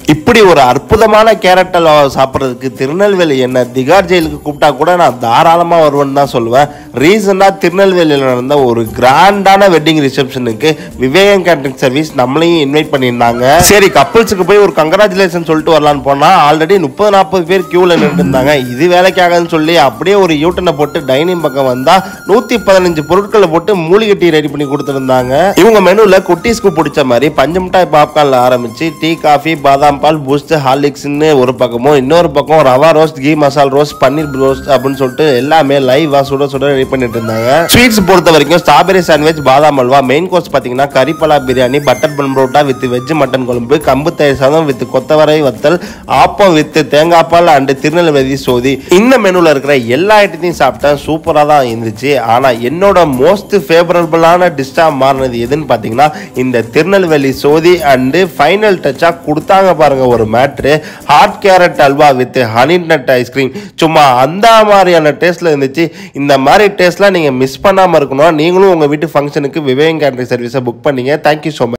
இப்படி ஒரு அற்புதமான கேரட் அல்வா சாப்பிட்றதுக்கு திருநெல்வேலி என்ன திகார் ஜெயிலுக்கு கூப்பிட்டா கூட நான் தாராளமாக வருவேன்னு தான் சொல்லுவேன் ரீசெண்டாக திருநெல்வேலியில் நடந்த ஒரு கிராண்டான வெட்டிங் ரிசப்ஷனுக்கு விவேகம் கேட்டரிங் சர்வீஸ் நம்மளையும் இன்வைட் பண்ணியிருந்தாங்க சரி கப்புள்ஸுக்கு போய் ஒரு கங்க்ராச்சுலேஷன் சொல்லிட்டு வரலான்னு போனால் ஆல்ரெடி முப்பது நாற்பது பேர் கியூவில் நின்று இருந்தாங்க இது வேலைக்காகன்னு சொல்லி அப்படியே ஒரு யூட்டனை போட்டு டைனிங் பக்கம் வந்தால் நூற்றி பதினஞ்சு பொருட்களை போட்டு மூலிகை டீ ரெடி பண்ணி கொடுத்துருந்தாங்க இவங்க மெனுவில் குட்டீஸ்க்கு பிடிச்ச மாதிரி பஞ்சு மிட்டாய் பாப்கார்னில் ஆரம்பிச்சு டீ காஃபி பாதாம் பால் பூஸ்ட் ஹார்லிக்ஸ்னு ஒரு பக்கமும் இன்னொரு பக்கம் rava roast ghee masala roast paneer roast அப்படின்னு சொல்லிட்டு எல்லாமே லைவா சுட சுட ரெடி பண்ணிட்டு இருந்தாங்க ஸ்வீட்ஸ் பொறுத்த வரைக்கும் ஸ்ட்ராபெரி சாண்ட்விச் பாதாம் அல்வா மெயின் கோர்ஸ் பார்த்தீங்கன்னா கறிப்பலா biryani butter bun parotta with veg mutton குழம்பு கம்பு தயிர் சாதம் வித் கொத்தவரை வத்தல் ஆப்பம் வித் தேங்காய் பால் அண்ட் திருநெல்வேலி சோதி இந்த மெனுவில் இருக்கிற எல்லா ஐட்டத்தையும் சாப்பிட்டேன் சூப்பராக தான் இருந்துச்சு ஆனால் என்னோட மோஸ்ட் ஃபேவரபுளான டிஷ்ஷாக மாறினது எதுன்னு பார்த்தீங்கன்னா இந்த திருநெல்வேலி சோதி அண்டு ஃபைனல் டச்சாக கொடுத்தாங்க பாருங்க ஒரு மேட்ரு hot carrot halwa with honey nut ice cream சும்மா அந்த மாதிரியான டேஸ்ட்டில் இருந்துச்சு இந்த மாதிரி டேஸ்ட்லாம் நீங்கள் மிஸ் பண்ணாமல் இருக்கணும் நீங்களும் உங்கள் வீட்டு ஃபங்க்ஷனுக்கு விவேகம் கேட்டரிங் சர்வீஸை புக் பண்ணீங்க தேங்க்யூ ஸோ மச்